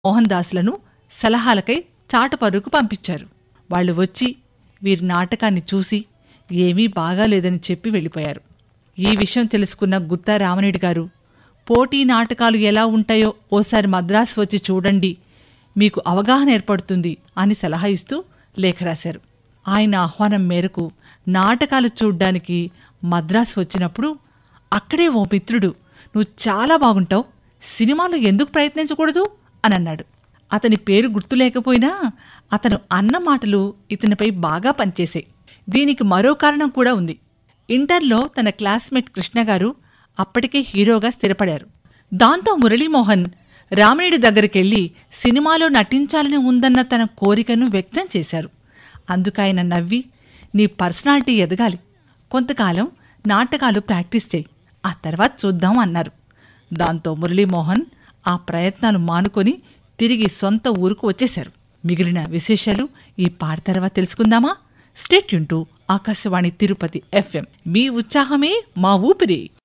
మోహన్ దాస్లను సలహాలకై చాటపర్రుకు పంపించారు వాళ్ళు వచ్చి వీరి నాటకాన్ని చూసి ఏమీ బాగాలేదని చెప్పి వెళ్ళిపోయారు ఈ విషయం తెలుసుకున్న గుత్తా రామరెడ్డి గారు పోటీ నాటకాలు ఎలా ఉంటాయో ఓసారి మద్రాసు వచ్చి చూడండి మీకు అవగాహన ఏర్పడుతుంది అని సలహా ఇస్తూ లేఖ రాశారు ఆయన ఆహ్వానం మేరకు నాటకాలు చూడ్డానికి మద్రాసు వచ్చినప్పుడు అక్కడే ఓ మిత్రుడు నువ్వు చాలా బాగుంటావు సినిమాలో ఎందుకు ప్రయత్నించకూడదు అని అన్నాడు అతని పేరు గుర్తులేకపోయినా అతను అన్న మాటలు ఇతనిపై బాగా పనిచేశాయి దీనికి మరో కారణం కూడా ఉంది ఇంటర్లో తన క్లాస్మేట్ కృష్ణగారు అప్పటికే హీరోగా స్థిరపడారు దాంతో మురళీమోహన్ రామణుడి దగ్గరికెళ్ళి సినిమాలో నటించాలని ఉందన్న తన కోరికను వ్యక్తం చేశారు అందుకైన నవ్వి నీ పర్సనాలిటీ ఎదగాలి కొంతకాలం నాటకాలు ప్రాక్టీస్ చేయి ఆ తర్వాత చూద్దాం అన్నారు దాంతో మురళీమోహన్ ఆ ప్రయత్నాలు మానుకొని తిరిగి సొంత ఊరుకు వచ్చేశారు మిగిలిన విశేషాలు ఈ పాట తర్వాత తెలుసుకుందామా stay tuned to Akashvani Tirupati FM మీ ఉత్సాహమే మా ఊపిరి